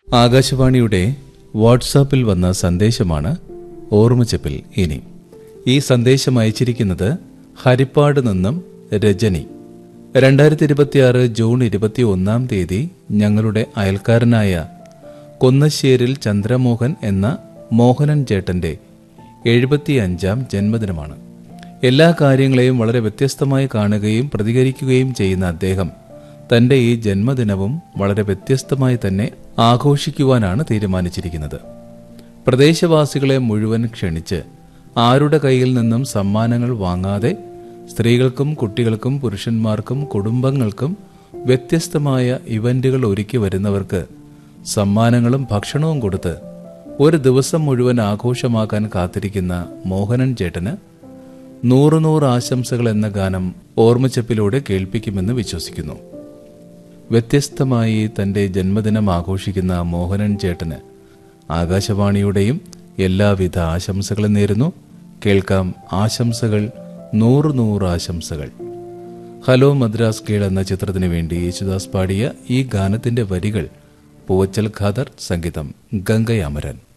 ആകാശവാണിയുടെ വാട്സാപ്പിൽ വന്ന സന്ദേശമാണ് ഓർമ്മച്ചപ്പിൽ ഇനി ഈ സന്ദേശം അയച്ചിരിക്കുന്നത് ഹരിപ്പാട് നിന്നും രജനി രണ്ടായിരത്തി ഇരുപത്തിയാറ് ജൂൺ ഇരുപത്തി ഒന്നാം തീയതി ഞങ്ങളുടെ അയൽക്കാരനായ കൊന്നശ്ശേരിൽ ചന്ദ്രമോഹൻ എന്ന മോഹനൻ ചേട്ടന്റെ എഴുപത്തിയഞ്ചാം ജന്മദിനമാണ് എല്ലാ കാര്യങ്ങളെയും വളരെ വ്യത്യസ്തമായി കാണുകയും പ്രതികരിക്കുകയും ചെയ്യുന്ന അദ്ദേഹം തന്റെ ഈ ജന്മദിനവും വളരെ വ്യത്യസ്തമായി തന്നെ ആഘോഷിക്കുവാനാണ് തീരുമാനിച്ചിരിക്കുന്നത് പ്രദേശവാസികളെ മുഴുവൻ ക്ഷണിച്ച് ആരുടെ കയ്യിൽ നിന്നും സമ്മാനങ്ങൾ വാങ്ങാതെ സ്ത്രീകൾക്കും കുട്ടികൾക്കും പുരുഷന്മാർക്കും കുടുംബങ്ങൾക്കും വ്യത്യസ്തമായ ഇവന്റുകൾ ഒരുക്കി വരുന്നവർക്ക് സമ്മാനങ്ങളും ഭക്ഷണവും കൊടുത്ത് ഒരു ദിവസം മുഴുവൻ ആഘോഷമാക്കാൻ കാത്തിരിക്കുന്ന മോഹനൻ ചേട്ടന് നൂറ് നൂറ് ആശംസകൾ എന്ന ഗാനം ഓർമ്മച്ചപ്പിലൂടെ കേൾപ്പിക്കുമെന്ന് വിശ്വസിക്കുന്നു വ്യത്യസ്തമായി തന്റെ ജന്മദിനം ആഘോഷിക്കുന്ന മോഹനൻ ചേട്ടന് ആകാശവാണിയുടെയും എല്ലാവിധ ആശംസകളും നേരുന്നു കേൾക്കാം ആശംസകൾ നൂറ് നൂറ് ആശംസകൾ ഹലോ മദ്രാസ് കേൾ എന്ന ചിത്രത്തിനു വേണ്ടി യേശുദാസ് പാടിയ ഈ ഗാനത്തിന്റെ വരികൾ പൂവച്ചൽ ഖാദർ സംഗീതം ഗംഗയാമരൻ